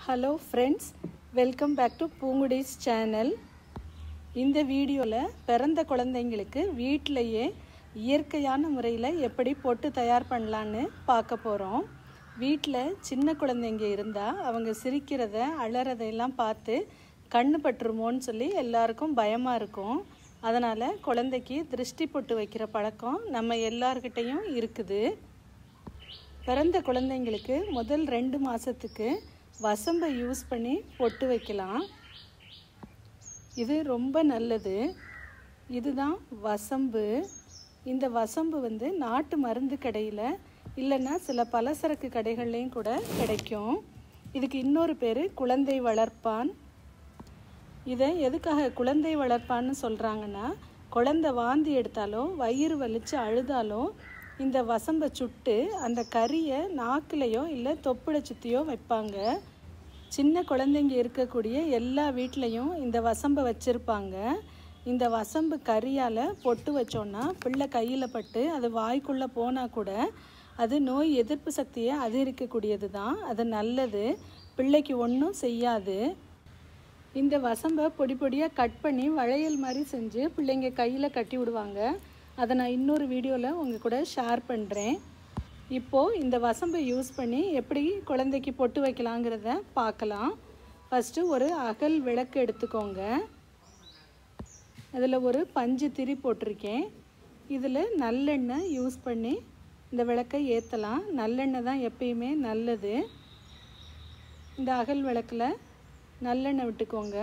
hello friends welcome back to பூங்குடிஸ் channel இந்த வீடியோவில் பிறந்த குழந்தைங்களுக்கு வீட்டிலையே இயற்கையான முறையில் எப்படி பொட்டு தயார் பண்ணலான்னு பார்க்க போகிறோம் வீட்டில் சின்ன குழந்தைங்க இருந்தால் அவங்க சிரிக்கிறத அலறதையெல்லாம் பார்த்து கண்ணு பட்டுருமோன்னு சொல்லி எல்லாருக்கும் பயமாக இருக்கும் அதனால் குழந்தைக்கு திருஷ்டி பொட்டு வைக்கிற பழக்கம் நம்ம எல்லார்கிட்டேயும் இருக்குது பிறந்த குழந்தைங்களுக்கு முதல் ரெண்டு மாதத்துக்கு வசம்பை யூஸ் பண்ணி பொட்டு வைக்கலாம் இது ரொம்ப நல்லது இதுதான் வசம்பு இந்த வசம்பு வந்து நாட்டு மருந்து கடையில் இல்லைன்னா சில பலசரக்கு கடைகள்லேயும் கூட கிடைக்கும் இதுக்கு இன்னொரு பேர் குழந்தை வளர்ப்பான் இதை எதுக்காக குழந்தை வளர்ப்பான்னு சொல்கிறாங்கன்னா குழந்தை வாந்தி எடுத்தாலோ வயிறு வலிச்சு அழுதாலோ இந்த வசம்பை சுட்டு அந்த கறியை நாக்குலையோ இல்லை தொப்புளை சுற்றியோ வைப்பாங்க சின்ன குழந்தைங்க இருக்கக்கூடிய எல்லா வீட்லேயும் இந்த வசம்பை வச்சுருப்பாங்க இந்த வசம்பு கறியால் பொட்டு வச்சோன்னா பிள்ளை கையில் பட்டு அது வாய்க்குள்ளே போனால் கூட அது நோய் எதிர்ப்பு சக்தியை அதிகரிக்கக்கூடியது தான் அது நல்லது பிள்ளைக்கு ஒன்றும் செய்யாது இந்த வசம்பை பொடி பொடியாக கட் பண்ணி வளையல் மாதிரி செஞ்சு பிள்ளைங்க கையில் கட்டி விடுவாங்க அதை நான் இன்னொரு வீடியோவில் உங்கள் கூட ஷேர் பண்ணுறேன் இப்போது இந்த வசம்பை யூஸ் பண்ணி எப்படி குழந்தைக்கு பொட்டு வைக்கலாங்கிறத பார்க்கலாம் ஃபஸ்ட்டு ஒரு அகல் விளக்கு எடுத்துக்கோங்க அதில் ஒரு பஞ்சு திரி போட்டிருக்கேன் இதில் நல்லெண்ணெய் யூஸ் பண்ணி இந்த விளக்கை ஏற்றலாம் நல்லெண்ணெய் தான் எப்பயுமே நல்லது இந்த அகல் விளக்கில் நல்லெண்ணெய் விட்டுக்கோங்க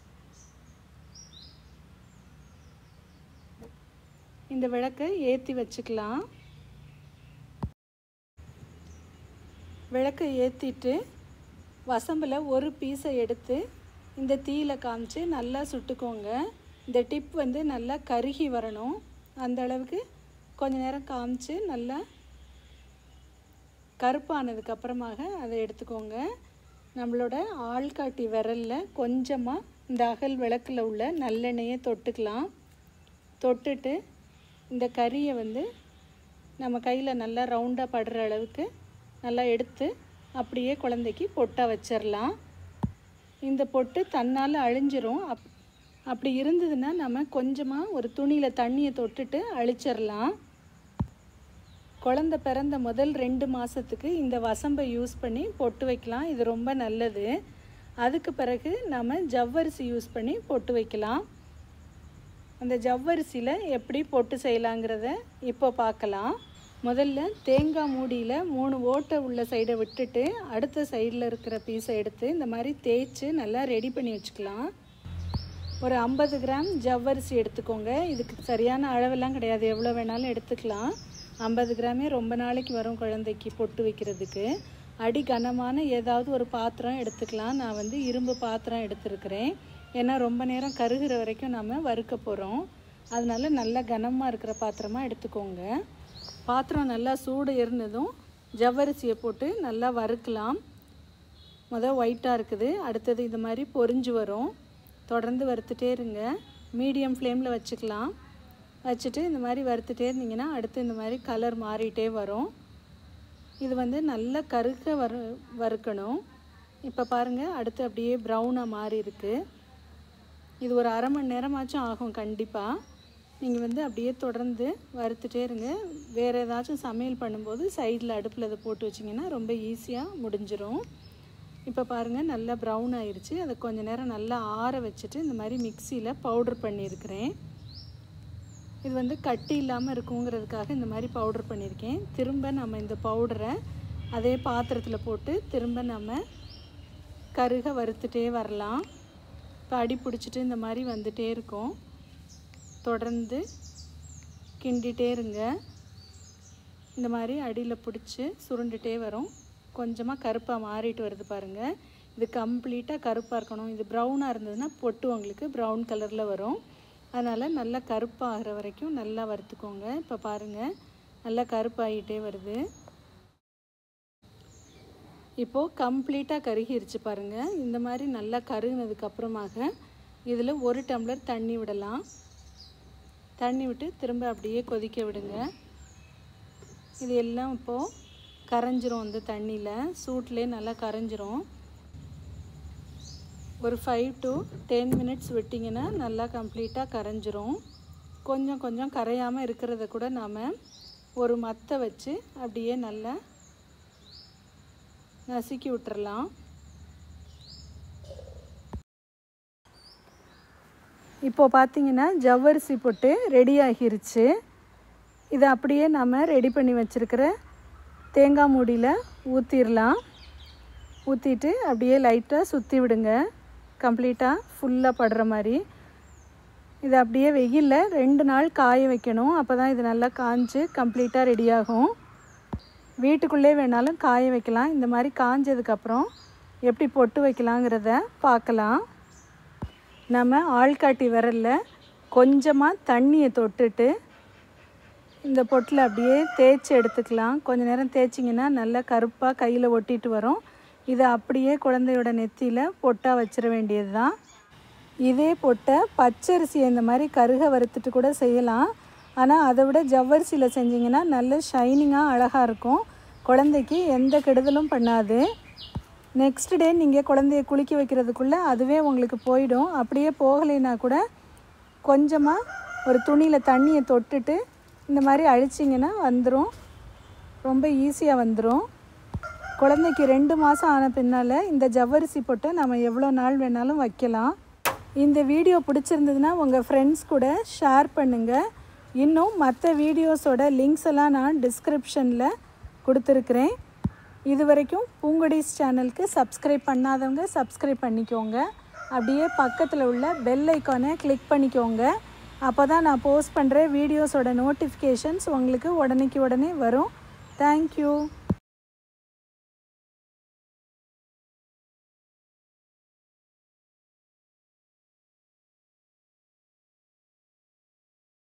இந்த விளக்கை ஏற்றி வச்சுக்கலாம் விளக்கை ஏற்றிட்டு வசம்பில் ஒரு பீஸை எடுத்து இந்த தீயில காமிச்சு நல்லா சுட்டுக்கோங்க இந்த டிப் வந்து நல்லா கருகி வரணும் அந்த அளவுக்கு கொஞ்ச நேரம் காமிச்சு நல்லா கருப்பானதுக்கப்புறமாக அதை எடுத்துக்கோங்க நம்மளோட ஆள்காட்டி விரலில் கொஞ்சமாக இந்த அகல் விளக்கில் உள்ள நல்லெண்ணெயை தொட்டுக்கலாம் தொட்டுட்டு இந்த கறியை வந்து நம்ம கையில் நல்லா ரவுண்டாக படுற அளவுக்கு நல்லா எடுத்து அப்படியே குழந்தைக்கு பொட்டாக வச்சிடலாம் இந்த பொட்டு தன்னால் அழிஞ்சிரும் அப் அப்படி இருந்ததுன்னா நம்ம கொஞ்சமாக ஒரு துணியில் தண்ணியை தொட்டுட்டு அழிச்சிடலாம் குழந்த பிறந்த முதல் ரெண்டு மாதத்துக்கு இந்த வசம்பை யூஸ் பண்ணி பொட்டு வைக்கலாம் இது ரொம்ப நல்லது அதுக்கு பிறகு நம்ம ஜவ்வரிசி யூஸ் பண்ணி பொட்டு வைக்கலாம் அந்த ஜவ்வரிசியில் எப்படி பொட்டு செய்யலாங்கிறத இப்போ பார்க்கலாம் முதல்ல தேங்காய் மூடியில் மூணு ஓட்டை உள்ள சைடை விட்டுட்டு அடுத்த சைடில் இருக்கிற பீஸை எடுத்து இந்த மாதிரி தேய்ச்சி நல்லா ரெடி பண்ணி வச்சுக்கலாம் ஒரு ஐம்பது கிராம் ஜவ்வரிசி எடுத்துக்கோங்க இதுக்கு சரியான அளவெல்லாம் கிடையாது எவ்வளோ வேணாலும் எடுத்துக்கலாம் ஐம்பது கிராமே ரொம்ப நாளைக்கு வரும் குழந்தைக்கு பொட்டு வைக்கிறதுக்கு அடி கனமான ஏதாவது ஒரு பாத்திரம் எடுத்துக்கலாம் நான் வந்து இரும்பு பாத்திரம் எடுத்துருக்கிறேன் ஏன்னா ரொம்ப நேரம் கருகிற வரைக்கும் நம்ம வறுக்க போகிறோம் அதனால நல்ல கனமாக இருக்கிற பாத்திரமாக எடுத்துக்கோங்க பாத்திரம் நல்லா சூடு இருந்ததும் ஜவ்வரிசியை போட்டு நல்லா வறுக்கலாம் முதல் ஒயிட்டாக இருக்குது அடுத்தது இது மாதிரி பொரிஞ்சு வரும் தொடர்ந்து வறுத்துட்டே இருங்க மீடியம் ஃப்ளேமில் வச்சுக்கலாம் வச்சுட்டு இந்த மாதிரி வறுத்துட்டே இருந்தீங்கன்னா அடுத்து இந்த மாதிரி கலர் மாறிட்டே வரும் இது வந்து நல்லா கருக்க வறு வறுக்கணும் இப்போ பாருங்கள் அடுத்து அப்படியே ப்ரௌனாக மாறி இருக்குது இது ஒரு அரை மணி நேரமாச்சும் ஆகும் கண்டிப்பாக நீங்கள் வந்து அப்படியே தொடர்ந்து வறுத்துட்டே இருங்க வேறு ஏதாச்சும் சமையல் பண்ணும்போது சைடில் அடுப்பில் அதை போட்டு வச்சிங்கன்னா ரொம்ப ஈஸியாக முடிஞ்சிடும் இப்போ பாருங்கள் நல்லா ப்ரௌன் ஆயிடுச்சு அதை கொஞ்சம் நேரம் நல்லா ஆற வச்சுட்டு இந்த மாதிரி மிக்சியில் பவுடர் பண்ணியிருக்கிறேன் இது வந்து கட்டி இல்லாமல் இருக்குங்கிறதுக்காக இந்த மாதிரி பவுடர் பண்ணியிருக்கேன் திரும்ப நம்ம இந்த பவுடரை அதே பாத்திரத்தில் போட்டு திரும்ப நம்ம கருக வறுத்துட்டே வரலாம் இப்போ அடி பிடிச்சிட்டு இந்த மாதிரி வந்துட்டே இருக்கும் தொடர்ந்து கிண்டிகிட்டே இருங்க இந்த மாதிரி அடியில் பிடிச்சி சுருண்டுட்டே வரும் கொஞ்சமாக கருப்பாக மாறிட்டு வருது பாருங்கள் இது கம்ப்ளீட்டாக கருப்பாக இருக்கணும் இது ப்ரௌனாக இருந்ததுன்னா பொட்டு உங்களுக்கு ப்ரௌன் கலரில் வரும் அதனால் நல்லா கருப்பாகிற வரைக்கும் நல்லா வறுத்துக்கோங்க இப்போ பாருங்கள் நல்லா கருப்பாகிட்டே வருது இப்போது கம்ப்ளீட்டாக கருகிருச்சு பாருங்கள் இந்த மாதிரி நல்லா கருகினதுக்கப்புறமாக இதில் ஒரு டம்ளர் தண்ணி விடலாம் தண்ணி விட்டு திரும்ப அப்படியே கொதிக்க விடுங்க இது எல்லாம் இப்போது கரைஞ்சிரும் அந்த தண்ணியில் சூட்லேயே நல்லா கரைஞ்சிரும் ஒரு ஃபைவ் டு டென் மினிட்ஸ் விட்டிங்கன்னா நல்லா கம்ப்ளீட்டாக கரைஞ்சிரும் கொஞ்சம் கொஞ்சம் கரையாமல் இருக்கிறத கூட நாம் ஒரு மத்தை வச்சு அப்படியே நல்லா நசுக்கி விட்டுறலாம் இப்போது பார்த்தீங்கன்னா ஜவ்வரிசி போட்டு ரெடி ஆகிருச்சு இதை அப்படியே நம்ம ரெடி பண்ணி வச்சுருக்கிற தேங்காய் மூடியில் ஊற்றிடலாம் ஊற்றிட்டு அப்படியே லைட்டாக சுற்றி விடுங்க கம்ப்ளீட்டாக ஃபுல்லாக படுற மாதிரி இதை அப்படியே வெயிலில் ரெண்டு நாள் காய வைக்கணும் அப்போ தான் இது நல்லா காஞ்சு கம்ப்ளீட்டாக ரெடி ஆகும் வீட்டுக்குள்ளே வேணாலும் காய வைக்கலாம் இந்த மாதிரி காஞ்சதுக்கப்புறம் எப்படி பொட்டு வைக்கலாங்கிறத பார்க்கலாம் நம்ம ஆள்காட்டி விரலில் கொஞ்சமாக தண்ணியை தொட்டுட்டு இந்த பொட்டில் அப்படியே தேய்ச்சி எடுத்துக்கலாம் கொஞ்ச நேரம் தேய்ச்சிங்கன்னா நல்லா கருப்பாக கையில் ஒட்டிட்டு வரும் இதை அப்படியே குழந்தையோட நெத்தியில் பொட்டாக வச்சிட வேண்டியது தான் இதே பொட்டை பச்சரிசியை இந்த மாதிரி கருக வறுத்துட்டு கூட செய்யலாம் ஆனால் அதை விட ஜவ்வரிசியில் செஞ்சிங்கன்னா நல்ல ஷைனிங்காக அழகாக இருக்கும் குழந்தைக்கு எந்த கெடுதலும் பண்ணாது நெக்ஸ்ட் டே நீங்கள் குழந்தைய குளிக்க வைக்கிறதுக்குள்ளே அதுவே உங்களுக்கு போயிடும் அப்படியே போகலைன்னா கூட கொஞ்சமாக ஒரு துணியில் தண்ணியை தொட்டுட்டு இந்த மாதிரி அழிச்சிங்கன்னா வந்துடும் ரொம்ப ஈஸியாக வந்துடும் குழந்தைக்கு ரெண்டு மாதம் ஆன பின்னால் இந்த ஜவ்வரிசி போட்டு நம்ம எவ்வளோ நாள் வேணாலும் வைக்கலாம் இந்த வீடியோ பிடிச்சிருந்ததுன்னா உங்கள் ஃப்ரெண்ட்ஸ் கூட ஷேர் பண்ணுங்கள் இன்னும் மற்ற வீடியோஸோட லிங்க்ஸ் எல்லாம் நான் டிஸ்கிரிப்ஷனில் கொடுத்துருக்குறேன் இது வரைக்கும் பூங்கொடிஸ் சேனலுக்கு சப்ஸ்கிரைப் பண்ணாதவங்க சப்ஸ்கிரைப் பண்ணிக்கோங்க அப்படியே பக்கத்தில் உள்ள பெல் ஐக்கானை கிளிக் பண்ணிக்கோங்க அப்போ தான் நான் போஸ்ட் பண்ணுற வீடியோஸோட நோட்டிஃபிகேஷன்ஸ் உங்களுக்கு உடனேக்கு உடனே வரும் தேங்க்யூ